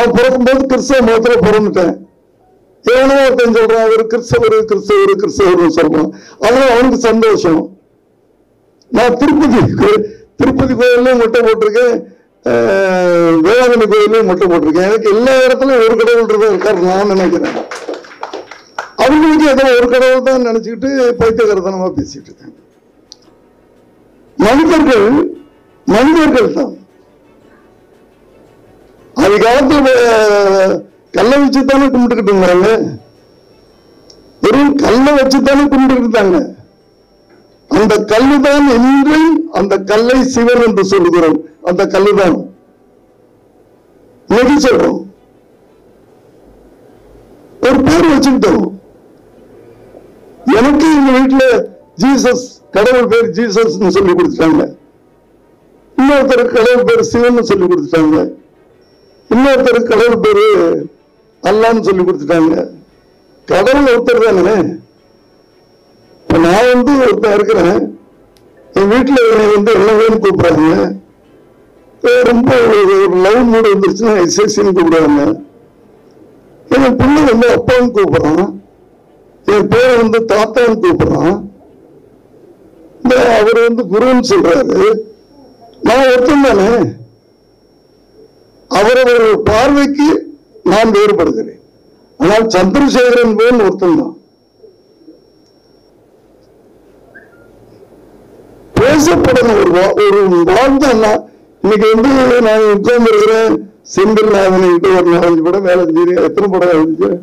நான் பிறக்கும்போது கிறிஸ்தவ மதத்துல பிறந்துட்டேன் ஏனோ ஒருத்தன் சொல்றான் அவர் கிறிஸ்தவர் கிறிஸ்தவர் கிறிஸ்தவர் சொல்றான் அதனால அவனுக்கு சந்தோஷம் நான் திருப்பதி கோ- திருப்பதி கோயிலையும் முட்டை போட்டிருக்கேன் அஹ், வேளாங்கண்ணி கோயிலையும் முட்டை போட்டிருக்கேன் எனக்கு எல்லா இடத்துலயும் ஒரு கடவுள் இருக்காரு நான் நினைக்கிறேன் அவங்களுக்கு ஏதோ ஒரு கடவுள் தான் நினைச்சுக்கிட்டு பைத்தியகரத்தனமா பேசிட்டு இருக்காங்க மனிதர்கள் மனிதர்கள் தான் அது காலத்துல அஹ், கல்லை வச்சு தானே கும்பிட்டுக்கிட்டு இருந்தாங்க வெறும் கல்லை வச்சு தானே கும்பிட்டு இருந்தாங்க அந்த கல்லுதான் இன்று அந்த கல்லை சிவன் என்று சொல்லுகிறோம் அந்த கல்லுதான் இன்னைக்கு சொல்றோம் ஒரு பேர் வச்சுக்கிட்டோம் எனக்கு எங்க வீட்டுல ஜீசஸ் கடவுள் பேர் ஜீசஸ் சொல்லி கொடுத்துட்டாங்க இன்னொருத்தருக்கு கடவுள் பேர் சிவன் சொல்லி கொடுத்துட்டாங்க இன்னொருத்தருக்கு கடவுள் பேரு அல்லான்னு சொல்லி கொடுத்துட்டாங்க கடவுள் ஒருத்தர் தானே இப்ப நான் வந்து ஒருத்தன் இருக்கிறேன் என் வீட்டுல என்னை வந்து என்னவேன்னு கூப்பிடுறாங்க அஹ் ரொம்ப ஒரு லவ் மூடு வந்துருச்சுன்னா எஸ்எஸ்சின்னு கூப்பிடுவாங்க என் பிள்ளை வந்து அப்பான்னு கூப்பிடுறான் என் பேரை வந்து தாத்தான்னு கூப்பிடுறான் இந்த அவர் வந்து குருன்னு சொல்றாரு நான் ஒருத்தன் தானே அவரவர் பார்வைக்கு நான் வேறுபடுகிறேன் ஆனால் சந்திரசேகரன் போல் ஒருத்தன் தான் பேசப்படணும் ஒரு வா- ஒரு வாழ்ந்தா இன்னைக்கு வந்து நான் உட்கார்ந்து இருக்கிறேன் செந்தில் நாதனை கிட்ட ஒரு நாலஞ்சு படம் வேலை செஞ்சு எத்தனை படம் வேலை செஞ்சு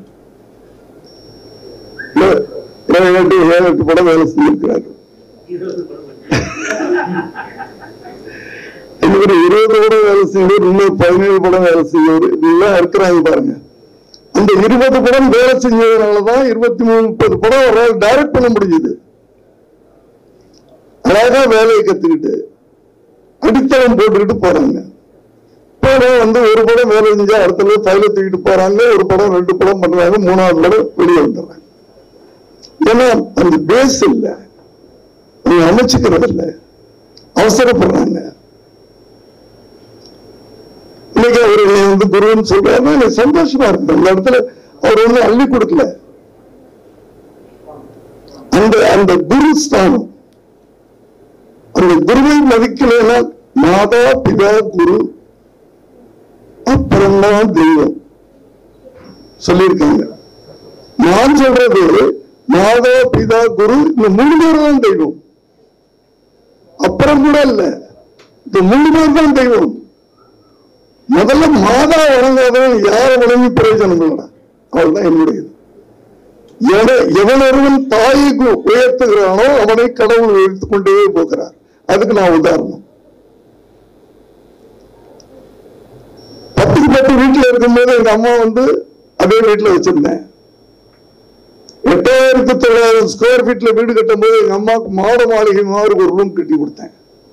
ஏழு எட்டு ஏழு எட்டு படம் வேலை செஞ்சிருக்கிறாரு இன்னும் ஒரு இருபது படம் வேலை செய்யவர் இன்னும் பதினேழு படம் வேலை செய்யவர் இதெல்லாம் இருக்கிறாங்க பாருங்க அந்த இருபது படம் வேலை செஞ்சதுனாலதான் இருபத்தி மூணு முப்பது படம் அவரால் டைரக்ட் பண்ண முடிஞ்சது அழகா வேலையை கத்துக்கிட்டு அடித்தளம் போட்டுக்கிட்டு போறாங்க போனா வந்து ஒரு படம் வேலை செஞ்சா அடுத்த ஃபைல தூக்கிட்டு போறாங்க ஒரு படம் ரெண்டு படம் பண்றாங்க மூணாவது படம் வெளியே வந்துடுறாங்க ஏன்னா அந்த பேஸ் இல்ல அவங்க அமைச்சுக்கிறது இல்ல அவசரப்படுறாங்க இன்னைக்கு அவர் என்னை வந்து குருன்னு சொல்றாருன்னா எனக்கு சந்தோஷமா இருக்கு அந்த இடத்துல அவர் ஒண்ணு அள்ளி கொடுக்கல அந்த அந்த குரு ஸ்தானம் அந்த குருவை மதிக்கலைன்னா மாதா பிதா குரு அப்புறம்தான் தெய்வம் சொல்லியிருக்காங்க நான் சொல்றது மாதா பிதா குரு இந்த மூணு பேர் தான் தெய்வம் அப்புறம் கூட இல்ல இந்த மூணு பேர் தான் தெய்வம் முதல்ல மாதா வணங்காதவன் யாரை வணங்கி பிரயோஜனம் இல்லடா அவள்தான் என்னுடையது எவன- எவன் ஒருவன் தாயை கு- உயர்த்துகிறானோ அவனை கடவுள் உயர்த்திக் கொண்டே போகிறார் அதுக்கு நான் உதாரணம் பத்துக்கு பத்து வீட்டுல இருக்கும்போது எங்க அம்மா வந்து அதே வீட்டுல வச்சிருந்தேன் எட்டாயிரத்தி தொள்ளாயிரம் ஸ்கொயர் ஃபீட்ல வீடு கட்டும் போது எங்க அம்மாவுக்கு மாட மாளிகை மாதிரி ஒரு ரூம் கட்டி கொடுத்தேன்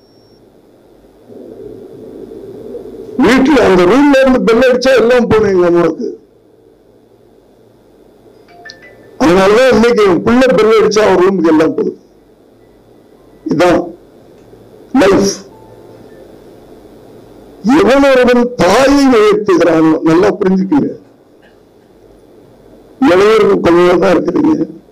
வீட்டுல அந்த ரூம்ல இருந்து பெல் அடிச்சா எல்லாம் போனேன் எங்க அம்மாவுக்கு அதனாலதான் இன்னைக்கு என் பிள்ளை பெல் அடிச்சா அவர் ரூமுக்கு எல்லாம் போகுது இதான் லைஃப் எவன் ஒருவன் தாயை உயர்த்துகிறான் நல்லா புரிஞ்சுக்கங்க இளைஞர்கள் கொஞ்சம் தான் இருக்கிறீங்க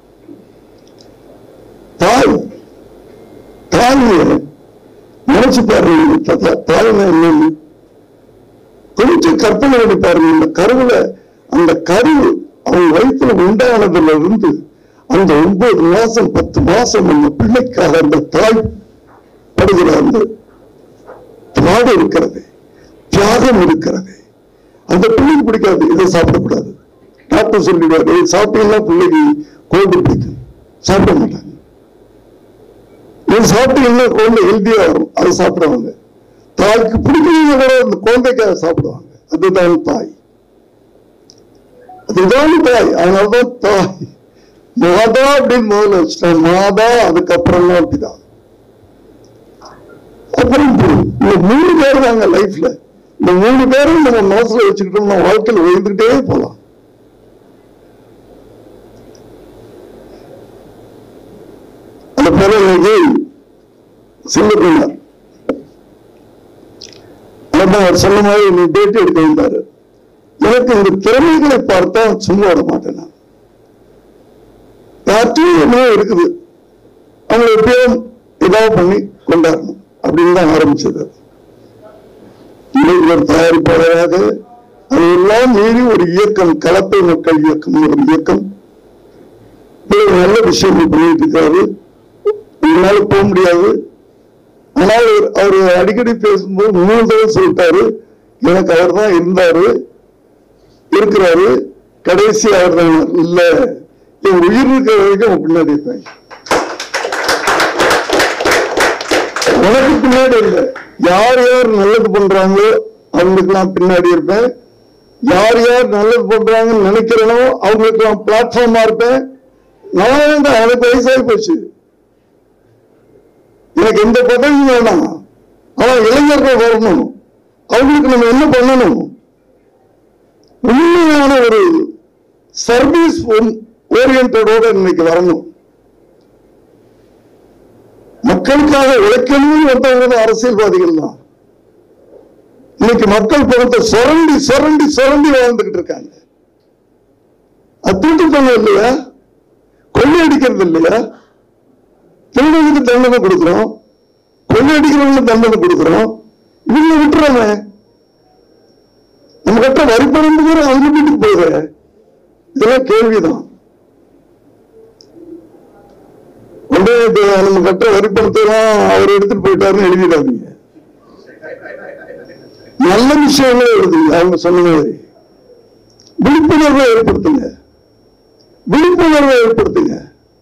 தாய் தாய் நினைச்சு பாருங்க தா- தாய்னா என்னன்னு கொஞ்சம் கற்பனை பண்ணி பாருங்க இந்த கருவுல அந்த கரு அவன் வயிற்றுல உண்டானதுல இருந்து அந்த ஒன்பது மாசம் பத்து மாசம் அந்த பிள்ளைக்காக அந்த தாய் படுகிற அந்த பாடு இருக்கிறது தியாகம் இருக்கிறது அந்த பிள்ளைக்கு பிடிக்காது இதை சாப்பிடக்கூடாது டாக்டர் சொல்லிடுவாரு "இது சாப்பிட்டீங்கன்னா பிள்ளைக்கு கோல்டு பிடிக்கும் சாப்பிட மாட்டாங்க இது சாப்பிட்டீங்கன்னா குழந்தை ஹெல்த்தியா வரும் அதை சாப்பிடுவாங்க தாய்க்கு பிடிக்கிறவங்க கூட அந்த குழந்தைக்காக சாப்பிடுவாங்க அதுதான் தாய் அதுதான் தாய் அதனாலதான் தாய் மாதா அப்படின்னு முதல்ல வச்சுட்டான் மாதா அதுக்கப்புறம் தான் பிதா அப்புறம் குரு. இந்த மூணு பேர் தாங்க லைஃப்ல இந்த மூணு பேரும் நம்ம மனசுல வச்சுக்கிட்டோம்னா வாழ்க்கையில் உயர்ந்துகிட்டே போலாம் அந்த பேர இன்னைக்கு சிங்கப்பூர் அதான் அவர் சொன்ன மாதிரி நீ பேட்டி எடுக்க வந்தாரு எனக்கு இந்த திறமைகளை பார்த்தா சும்மா விட மாட்டேன் நான் யார்ட்டையும் என்னவோ இருக்குது அவங்க எப்படியும் ஏதாவது பண்ணி கொண்டாடணும் அப்படின்னு தான் ஆரம்பிச்சது இன்னைக்கு ஒரு தயாரிப்பாளராக அதையெல்லாம் மீறி ஒரு இயக்கம் கலப்பை மக்கள் இயக்கம் ஒரு இயக்கம் இவ்வளவு நல்ல விஷயங்கள் பண்ணிட்டு இருக்காரு என்னால போக முடியாது ஆனால் அவர் அவர் அடிக்கடி பேசும்போது மூணு தடவை சொல்லிட்டாரு எனக்கு அவர் தான் இருந்தாரு இருக்கிறாரு கடைசி அவர் தான் இல்ல என் உயிர் இருக்கிற வரைக்கும் அவன் பின்னாடி இருப்பேன் உனக்கு பின்னாடி இல்ல யார் யார் நல்லது பண்றாங்களோ அவங்களுக்கு நான் பின்னாடி இருப்பேன் யார் யார் நல்லது பண்றாங்கன்னு நினைக்கிறேனோ அவங்களுக்கு நான் பிளாட்ஃபார்மா இருப்பேன் நான் வேண்டாம் எனக்கு வயசாகி போச்சு எனக்கு எந்த பதவியும் வேணாம் ஆனா இளைஞர்கள் வரணும் அவங்களுக்கு நம்ம என்ன பண்ணணும் உண்மையான ஒரு சர்வீஸ் ஓரியன்டோட இன்னைக்கு வரணும் மக்களுக்காக உழைக்கணும்னு வந்தவங்க தான் அரசியல்வாதிகள் தான் இன்னைக்கு மக்கள் பணத்தை சுரண்டி சுரண்டி சுரண்டி வாழ்ந்துகிட்டு இருக்காங்க அது திருட்டுத்தனம் இல்லையா கொள்ளையடிக்கிறது இல்லையா திருடனுக்கு தண்டனை கொடுக்கிறோம் கொள்ளையடிக்கிறவங்களுக்கு தண்டனை கொடுக்கிறோம் இவங்க விட்டுறாங்க நம்ம கட்ட வரி பணம் கூட அவங்க வீட்டுக்கு போகுது இதெல்லாம் கேள்விதான் உடனே இது நம்ம கட்ட வரி பணத்தை எல்லாம் அவர் எடுத்துட்டு போயிட்டாருன்னு எழுதிடாதீங்க நல்ல விஷயங்களே எழுதுங்க அவங்க சொன்ன மாதிரி விழிப்புணர்வை ஏற்படுத்துங்க விழிப்புணர்வை ஏற்படுத்துங்க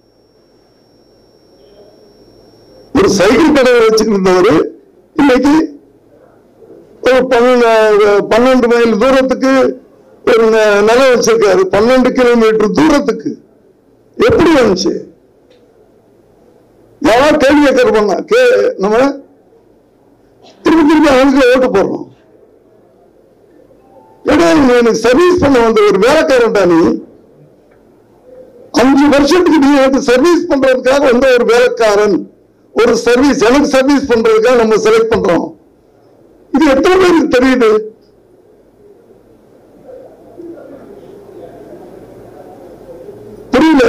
ஒரு சைக்கிள் கடை வச்சுக்கிட்டு இருந்தவர் இன்னைக்கு ஒரு பன்னெண்டு பன்னெண்டு மைல் தூரத்துக்கு ஒரு ந- நிலம் வச்சிருக்காரு பன்னெண்டு கிலோமீட்டர் தூரத்துக்கு எப்படி வந்துச்சு யாராவது கேள்வி கேட்கறப்பாங்க கே நம்ம திருப்பி திருப்பி அவனுக்கு ஓட்டு போடுறோம் ஏடா நீ எனக்கு சர்வீஸ் பண்ண வந்த ஒரு வேலைக்காரன்டா நீ அஞ்சு வருஷத்துக்கு நீ எனக்கு சர்வீஸ் பண்றதுக்காக வந்த ஒரு வேலைக்காரன் ஒரு சர்வீஸ் எனக்கு சர்வீஸ் பண்றதுக்காக நம்ம செலக்ட் பண்றோம் இது எத்தனை பேருக்கு தெரியுது புரியல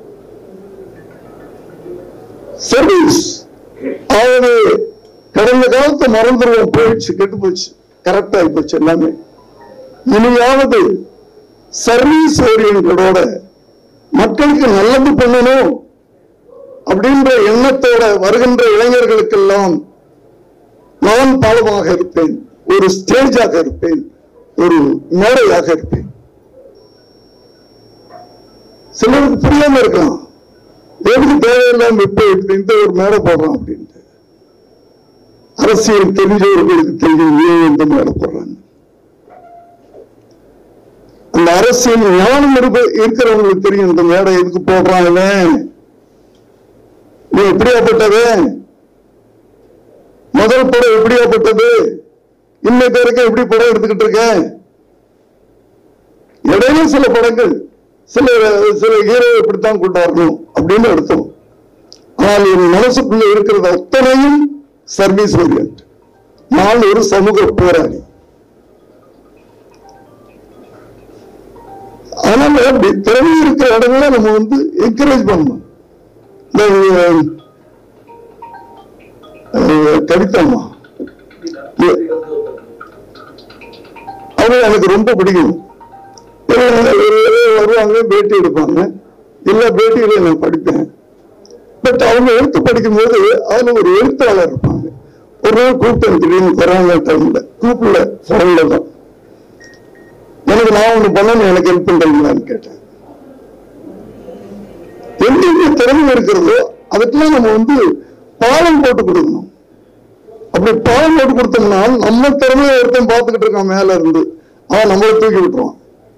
சர்வீஸ் அதாவது கடந்த காலத்தை மறந்துடுவோம் போயிடுச்சு கெட்டு போச்சு கரெக்ட் ஆகி போச்சு எல்லாமே இனியாவது சர்வீஸ் ஓரியன்டோட மக்களுக்கு நல்லது பண்ணணும் அப்படின்ற எண்ணத்தோட வருகின்ற இளைஞர்களுக்கெல்லாம் நான் பாலமாக இருப்பேன் ஒரு ஸ்டேஜாக இருப்பேன் ஒரு மேடையாக இருப்பேன் சிலருக்கு புரியாம இருக்கலாம் எதுக்கு தேவையில்லாம இப்ப இப்படி இந்த ஒரு மேடை போடுறோம் அப்படின்ட்டு அரசியல் தெரிஞ்சவர்களுக்கு தெரியும் ஏன் இந்த மேடை போடுறாங்க அந்த அரசியல் ஞானம் இருப்ப- இருக்கிறவங்களுக்கு தெரியும் இந்த மேடை எதுக்கு போடுறான் இவன் நீ எப்படியாப்பட்டவன் முதல் படம் எப்படியாப்பட்டது இன்னைக்கு வரைக்கும் எப்படி படம் எடுத்துக்கிட்டு இருக்க இடையில சில படங்கள் சில சில ஹீரோ இப்படித்தான் கொண்டாடணும் அப்படின்னு எடுத்தோம் ஆனால் என் மனசுக்குள்ள இருக்கிறது அத்தனையும் சர்வீஸ் ஓரியன்ட் நான் ஒரு சமூக போராளி அதனால அப்படி திறமை இருக்கிற இடங்களை நம்ம வந்து என்கரேஜ் பண்ணணும் இந்த அஹ், கவிதாம்மா அவங்க எனக்கு ரொம்ப பிடிக்கும் இவங்க ஒரு- வருவாங்க பேட்டி எடுப்பாங்க எல்லா பேட்டிகளையும் நான் படிப்பேன் பட் அவங்க எழுத்து படிக்கும்போது அதுல ஒரு எழுத்தாளர் இருப்பாங்க ஒரு நாள் கூப்பிட்டேன் திடீர்னு கொரோனா டைம்ல கூப்பிடல போன்ல தான் எனக்கு நான் ஒண்ணு பண்ணணும் எனக்கு ஹெல்ப் பண்றீங்களான்னு கேட்டேன் எங்கெங்க திறமை இருக்கிறதோ அதுக்கெல்லாம் நம்ம வந்து பாலம் போட்டு கொடுக்கணும் அப்படி பாலம் போட்டு கொடுத்தோம்னா நம்ம திறமையை ஒருத்தன் பார்த்துக்கிட்டு இருக்கான் மேல இருந்து அவன் நம்மளை தூக்கி விட்டுருவான்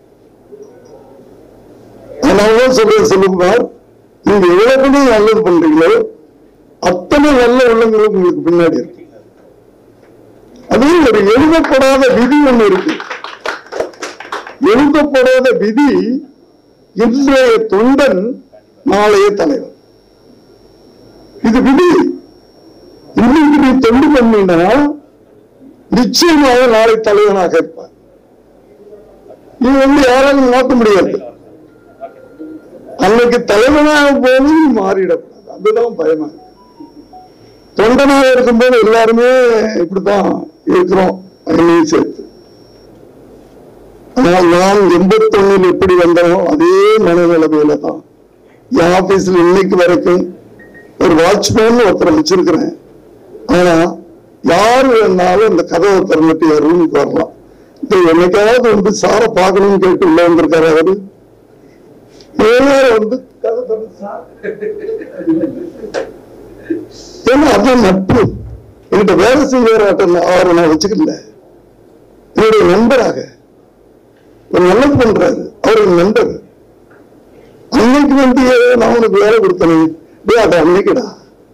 அதனால சொல்றேன் செல்வகுமார் நீங்க எவ்வளவு நல்லது பண்றீங்களோ அத்தனை நல்ல உள்ளங்களும் உங்களுக்கு பின்னாடி இருக்கு அது ஒரு எழுதப்படாத விதி ஒண்ணு இருக்கு எழுதப்படாத விதி இன்றைய தொண்டன் நாளைய தலைவர் இது விதி இன்னைக்கு நீ தொண்டு பண்ணினா நிச்சயமாக நாளை தலைவனாக இருப்பார் இது வந்து யாராலும் மாற்ற முடியாது அன்னைக்கு தலைவனாக போது மாறிடக்கூடாது அதுதான் பயமா இருக்கு. தொண்டனாக இருக்கும்போது எல்லாருமே இப்படித்தான் இருக்கிறோம் என்னையும் சேர்த்து ஆனால் நான் எண்பத்தொன்னில் எப்படி வந்தனோ அதே மனநிலைமையில தான் என் ஆபீஸ்ல இன்னைக்கு வரைக்கும் ஒரு வாட்ச்மேன் ஒருத்தர் வச்சிருக்கிறேன் ஆனா யாரு வேணாலும் இந்த கதவை திறந்துட்டு என் ரூமுக்கு வரலாம் இது என்னைக்காவது வந்து சாரை பார்க்கணும்னு கேட்டு உள்ள வந்திருக்காரு அவரு நேரா வந்து கதை திறந்து சார் ஏன்னா அதான் நட்பு என்கிட்ட வேலை செய்வார் அவரை நான் வச்சுக்கல என்னுடைய நண்பராக ஒரு நல்லது பண்றாரு அவர் ஒரு நண்பர் அன்னைக்கு வந்து நான் உனக்கு வேலை கொடுத்தேன் டேய் அது அன்னைக்குடா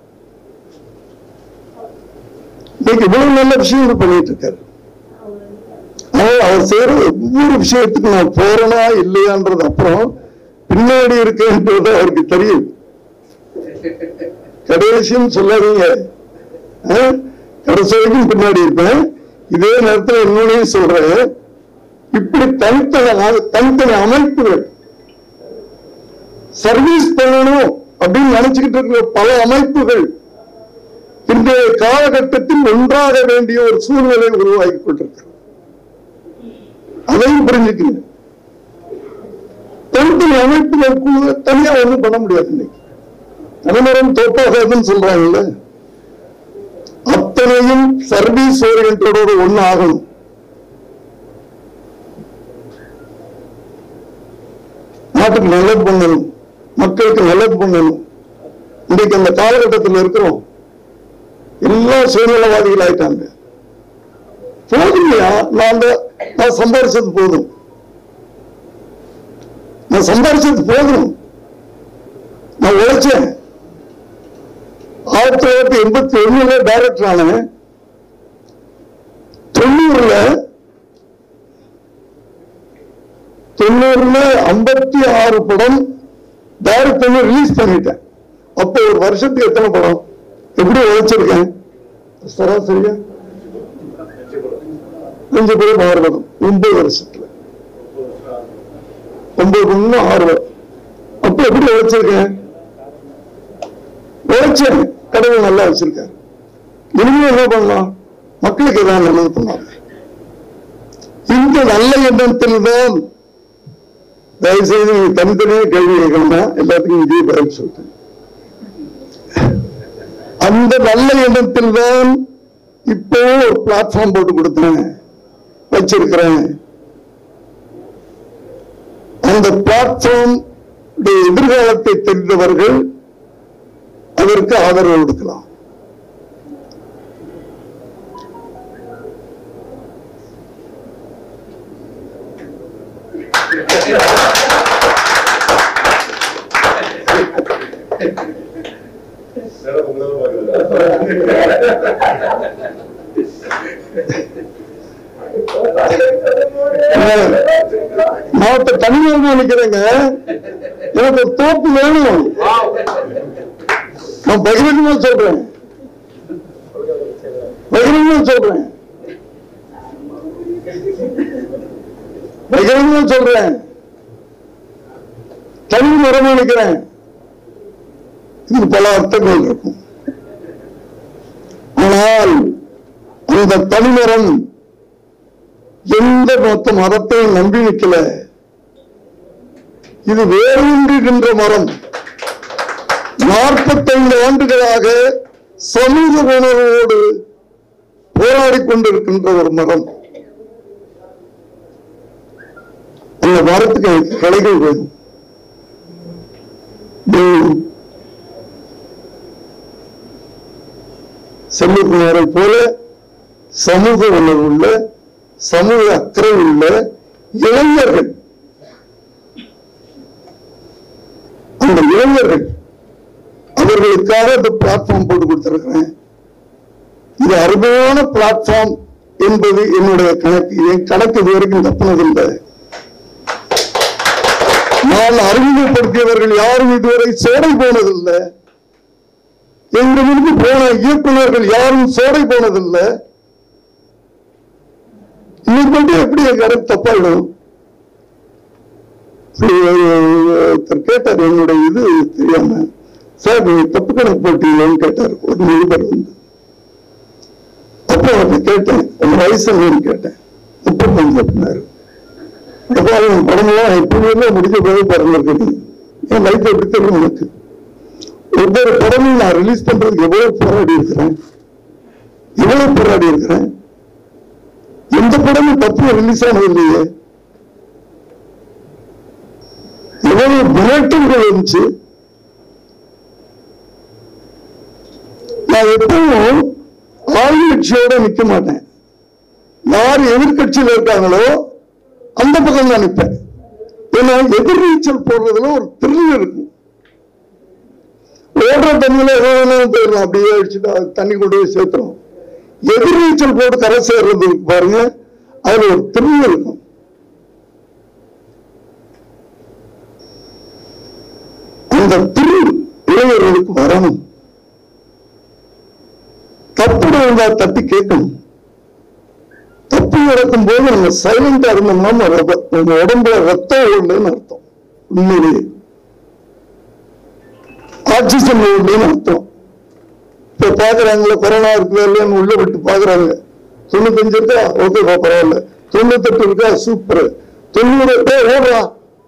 இன்னைக்கு இவ்வளவு நல்ல விஷயங்கள் பண்ணிட்டு இருக்காரு ஆனால் அவர் செய்யற ஒவ்வொரு விஷயத்துக்கு நான் போறேனா இல்லையான்றது அப்புறம் பின்னாடி இருக்கேன்றது அவருக்கு தெரியும் கடைசியும் சொல்லாதீங்க ஆ? கடைசி வரைக்கும் பின்னாடி இருப்பேன் இதே நேரத்தில் இன்னொன்னையும் சொல்றேன் இப்படி தனித்தனி தனித்தனி அமைப்புகள் சர்வீஸ் பண்ணணும் அப்படின்னு நினைச்சுக்கிட்டு இருக்கிற பல அமைப்புகள் இன்றைய காலகட்டத்தில் ஒன்றாக வேண்டிய ஒரு சூழ்நிலை உருவாகி கொண்டிருக்கிறது அதையும் புரிஞ்சுக்கணும் தனித்தனி அமைப்புகள் கூட தனியா ஒண்ணும் பண்ண முடியாது இன்னைக்கு தனிமரம் தோப்பாகாதுன்னு சொல்றாங்கல்ல அத்தனையும் சர்வீஸ் ஓரியன்டோட ஒண்ணு ஆகணும் நாட்டுக்கு நல்லது பண்ணணும் மக்களுக்கு நல்லது பண்ணணும் இன்றைக்கு அந்த காலகட்டத்தில் இருக்கிறோம் எல்லாம் சுயநலவாதிகள் ஆயிட்டாங்க போதுமையா நான் அந்த நான் சம்பாரிச்சது போதும் நான் சம்பாரிச்சது போதும் நான் உழைச்சேன் ஆயிரத்தி தொள்ளாயிரத்தி எண்பத்தி ஒண்ணுல டைரக்டர் ஆனேன் தொண்ணூறுல தொண்ணூறுல ஐம்பத்தி ஆறு படம் டைரக்ட் பண்ணி ரிலீஸ் பண்ணிட்டேன் அப்போ ஒரு வருஷத்துக்கு எத்தனை படம் எப்படி உழைச்சிருக்கேன் சராசரியா அஞ்சு படம் ஆறு படம் ஒன்பது வருஷத்துல ஒன்பது படம் ஆறு படம் அப்ப எப்படி உழைச்சிருக்கேன் உழைச்சேன் கடவுள் நல்லா வச்சிருக்காரு இனிமே என்ன பண்ணலாம் மக்களுக்கு ஏதாவது நல்லது பண்ணலாம் இந்த நல்ல எண்ணத்தில் தான் தயவு செய்து நீங்க தனித்தனியே கேள்வி கேட்கணும் எல்லாத்துக்கும் இதே பதில் சொல்றேன் அந்த நல்ல எண்ணத்தில் தான் இப்போ ஒரு பிளாட்ஃபார்ம் போட்டு கொடுத்தேன் வச்சிருக்கிறேன் அந்த பிளாட்ஃபார்ம் எதிர்காலத்தை தெரிந்தவர்கள் அதற்கு ஆதரவு கொடுக்கலாம் நான் இப்ப தனியாக நினைக்கிறேங்க எனக்கு ஒரு தோப்பு வேணும் நான் பகிரங்கமா சொல்றேன் பகிரங்கமா சொல்றேன் பகிரங்கமா சொல்றேன் தனி மரம் நினைக்கிறேன் இது பல அர்த்தங்கள் இருக்கும் ஆனால் அந்த தனிமரம் எந்த மொத்த மரத்தையும் நம்பி நிற்கல இது வேரூன்றுகின்ற மரம் நாற்பத்தைந்து ஆண்டுகளாக சமூக உணர்வோடு போராடி கொண்டிருக்கின்ற ஒரு மரம் அந்த மரத்துக்கு எனக்கு கிளைகள் வேணும் வேணும். செல்வகுமாரை போல சமூக உணர்வுள்ள சமூக அக்கறை உள்ள இளைஞர்கள் அந்த இளைஞர்கள் அவர்களுக்காக இந்த பிளாட்ஃபார்ம் போட்டு கொடுத்திருக்கிறேன் இது அருமையான பிளாட்ஃபார்ம் என்பது என்னுடைய கணக்கு என் கணக்கு இது வரைக்கும் தப்புனதில்லை நான் அறிமுகப்படுத்தியவர்கள் யாரும் இதுவரை சோடை போனதில்லை எங்களிருந்து போன இயக்குநர்கள் யாரும் சோடை போனதில்லை இன்னைக்கு மட்டும் எப்படி என் கணக்கு தப்பாயிடும் இப்படி ஒருத்தர் கேட்டார் என்னுடைய இது தெரியாம சார் நீங்க தப்பு கணக்கு போட்டீங்களேன்னு கேட்டார் ஒரு நிருபர் வந்து அப்போ அவர்கிட்ட கேட்டேன் உங்க வயசு என்னன்னு கேட்டேன் முப்பத்தஞ்சு அப்படின்னாரு அப்போ அவன் படமெல்லாம் எப்பவுமே முடிஞ்ச பிறகு பிறந்திருக்கு என் லைஃப் எப்படி தெரியும் எனக்கு ஒவ்வொரு படமும் நான் ரிலீஸ் பண்றதுக்கு எவ்வளவு போராடி இருக்கிறேன் எவ்வளவு போராடி இருக்கிறேன் எந்த படமும் தப்பு ரிலீஸ் ஆனது இல்லையே எவ்வளவு மிரட்டல்கள் இருந்துச்சு நான் எப்பவும் ஆளுங்கட்சியோட நிக்க மாட்டேன் யார் எதிர்கட்சியில் இருக்காங்களோ அந்த பக்கம் தான் நிற்பேன் ஏன்னா எதிர்நீச்சல் போடுறதுல ஒரு த்ரில் இருக்கும் ஓடுற தண்ணியில ஏதோ வேணாலும் போயிடலாம் அப்படியே அடிச்சுட்டு அது தண்ணி கொண்டு போய் சேர்த்துரும் எதிர்நீச்சல் போட்டு கரை சேர்றது இருக்கு பாருங்க அதுல ஒரு த்ரில் இருக்கும் அந்த த்ரில் இளைஞர்களுக்கு வரணும் தப்பு இருந்தா தட்டி கேட்கணும் தப்பு நடக்கும் போது நம்ம சைலண்டா இருந்தோம்னா நம்ம ரத்த- நம்ம உடம்புல ரத்தம் ஓடுன்னு அர்த்தம் உண்மையிலேயே ஆக்சிஜன் ஓடுன்னு அர்த்தம் இப்ப பாக்குறாங்களே கொரோனா இருக்குதா இல்லையான்னு உள்ள விட்டு பாக்குறாங்க தொண்ணூத்தஞ்சு இருக்கா ஓகே பரவாயில்ல தொண்ணூத்தெட்டு இருக்கா சூப்பர் தொண்ணூறு ஏய், ஓடுறா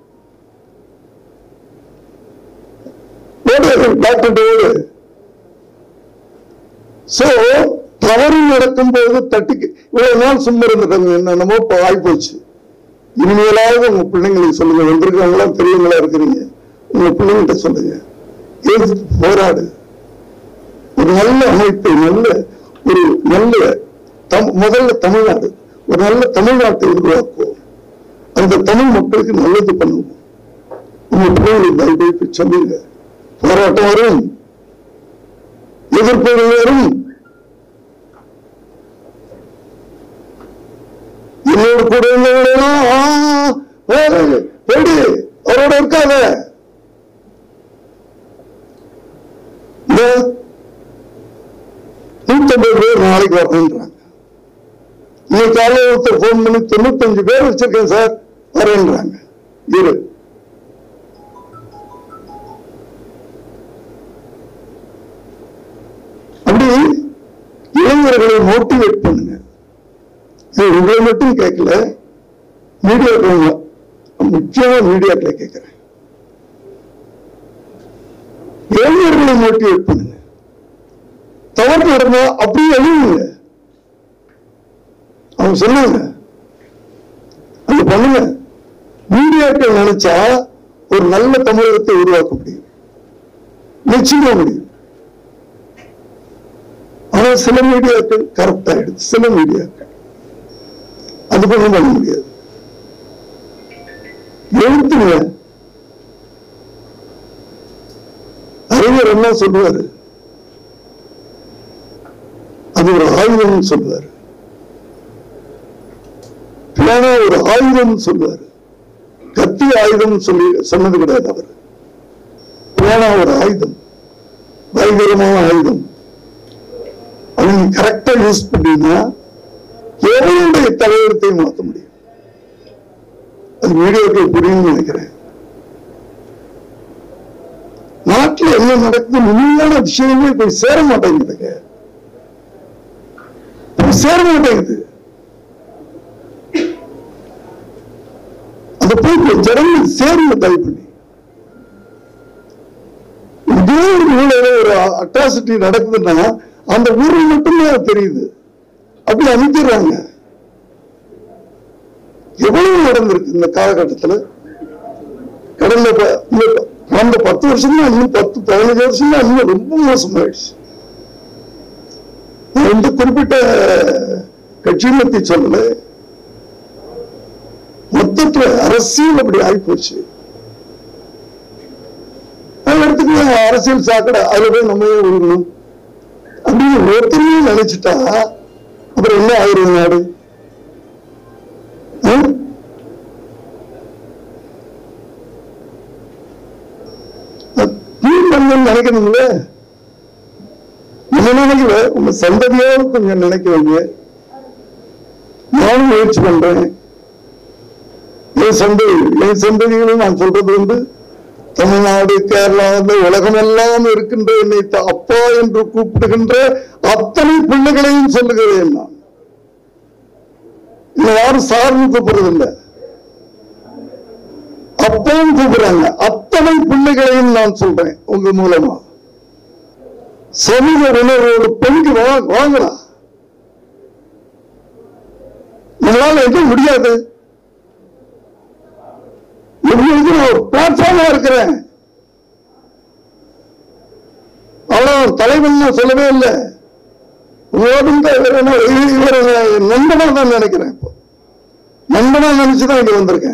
ஓடு டாக்டர் ஓடு சோ தவறு நடக்கும் போது தட்டி இவ்வளவு நாள் சும்மா இருந்துட்டாங்க என்னென்னமோ இப்ப ஆயிப்போச்சு இனிமேலாவது உங்க பிள்ளைங்களுக்கு சொல்லுங்க வந்திருக்கவங்களா பெரியவங்களா இருக்கிறீங்க உங்க பிள்ளைங்கிட்ட சொல்லுங்க எதிர்த்து போராடு ஒரு நல்ல அமைப்பு நல்ல ஒரு நல்ல தம்- முதல்ல தமிழ்நாடு ஒரு நல்ல தமிழ்நாட்டை உருவாக்குவோம் அந்த தமிழ் மக்களுக்கு நல்லது பண்ணுவோம் உங்க பிள்ளைங்களுக்கு தயவு சொல்லுங்க போராட்டம் வரும் எதிர்ப்பு வரும் என்னோட கூட இருந்தவங்களெல்லாம், ஆ, ஏய், போடி அவரோட இருக்காத இந்த நூத்தம்பது பேர் நாளைக்கு வரணுன்றாங்க இன்னைக்கு காலையில் ஒருத்தர் போன் பண்ணி தொண்ணூத்தஞ்சு பேர் வச்சிருக்கேன் சார் வரேன்றாங்க இரு அப்படி இளைஞர்களை மோட்டிவேட் பண்ணுங்க இது உங்களை மட்டும் கேட்கல மீடியாக்கள் முக்கியமா மீடியாக்களை கேட்கிறேன் இளைஞர்களை மோட்டிவேட் பண்ணுங்க தவறு நடந்தா அப்படியே எழுதுங்க அவங்க சொன்னாங்க அது பண்ணுங்க மீடியாக்கள் நினைச்சா ஒரு நல்ல தமிழகத்தை உருவாக்க முடியும் நிச்சயமா முடியும் ஆனா சில மீடியாக்கள் கரெக்ட் ஆயிடுது சில மீடியாக்கள் அது ஒண்ணும் பண்ண முடியாது எழுத்துங்க அறிஞர் என்ன சொல்லுவாரு அது ஒரு ஆயுதம் சொல்லுவாரு பிளானா ஒரு ஆயுதம் சொல்லுவாரு கத்தி ஆயுதம் சொல்லி சொன்னது கிடையாது அவர் பிளானா ஒரு ஆயுதம் பயங்கரமான ஆயுதம் அதை நீ கரெக்டா யூஸ் பண்ணீங்கன்னா எவனுடைய தலையெழுத்தை மாற்ற முடியும் அது வீடியோக்கு புரியும்னு நினைக்கிறேன் நாட்டுல என்ன நடக்குது உண்மையான விஷயமே போய் சேர மாட்டேங்குதுங்க போய் சேர மாட்டேங்குது அந்த போய் போய் ஜனங்கள் சேருங்க தயவு பண்ணி இதே ஒரு ஊழல ஒரு அட்ராசிட்டி நடக்குதுன்னா அந்த ஊர்ல மட்டுமே அது தெரியுது அப்படி அமைக்கிறாங்க எவ்வளவு நடந்திருக்கு இந்த காலகட்டத்துல கடந்த ப- இந்த ப- கடந்த பத்து வருஷம் தான் இன்னும் பத்து பதினஞ்சு வருஷம் தான் இன்னும் ரொம்ப மோசமாயிடுச்சு நான் எந்த குறிப்பிட்ட கட்சியை பத்தி சொல்லல மொத்தத்துல அரசியல் அப்படி ஆயிப்போச்சு அது எடுத்துக்கலாம் அரசியல் சாக்கடை அதுல போய் நம்ம ஏன் விழுகணும் அப்படின்னு ஒருத்தரையும் நினைச்சிட்டா அப்புறம் என்ன ஆயிரும் நாடு ஆ? அது clean பண்ணணும்னு நினைக்கணும்ல நம்ம நினைக்கல உங்க சந்ததியோடு கொஞ்சம் நினைக்க வைங்க நானும் முயற்சி பண்றேன் என் சந்ததி என் சந்ததிகளும் நான் சொல்றது வந்து தமிழ்நாடு கேரளா வந்து உலகமெல்லாம் இருக்கின்ற என்னை த- அப்பா என்று கூப்பிடுகின்ற அத்தனை பிள்ளைகளையும் சொல்லுகிறேன் நான் இன்னும் யாரும் சார்ந்து கூப்பிடுறதில்லை அப்பாவும் கூப்பிடுறாங்க அத்தனை பிள்ளைகளையும் நான் சொல்றேன் உங்க மூலமா சமூக உணர்வோடு பெண்கு வா- வாங்கலாம் நம்மளால எதுவும் முடியாது உங்களுக்கு நான் ஒரு பிளாட்ஃபார்மா இருக்கிறேன் அவ்வளவு தலைவன் நான் சொல்லவே இல்லை உங்களோடு இந்த இவரை நான் இவரை- இவரை நான் நண்பனா தான் நினைக்கிறேன் இப்போ நண்பனா நினைச்சுதான் இங்க வந்திருக்கேன்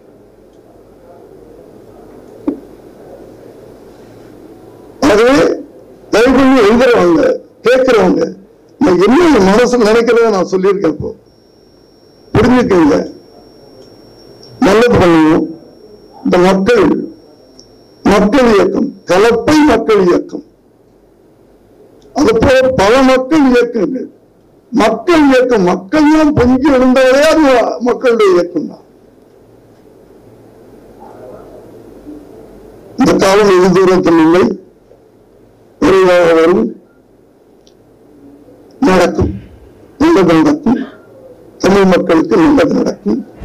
ஆகவே தயவு பண்ணி எழுதுறவங்க கேட்கிறவங்க நான் என்ன என் மனசுல நினைக்கிறத நான் சொல்லியிருக்கேன் இப்போ புரிஞ்சுக்கங்க நல்லது பண்ணுவோம் இந்த மக்கள் மக்கள் இயக்கம் கலப்பை மக்கள் இயக்கம் அது போல பல மக்கள் இயக்கங்கள் மக்கள் இயக்கம் மக்கள் தான் பொங்கி எழுந்தாலே அது மக்களுடைய இயக்கம் தான் இந்த காலம் வெகு தூரத்தில் இல்லை விரைவாக வரும் நடக்கும் நல்லது நடக்கும் தமிழ் மக்களுக்கு நல்லது நடக்கும்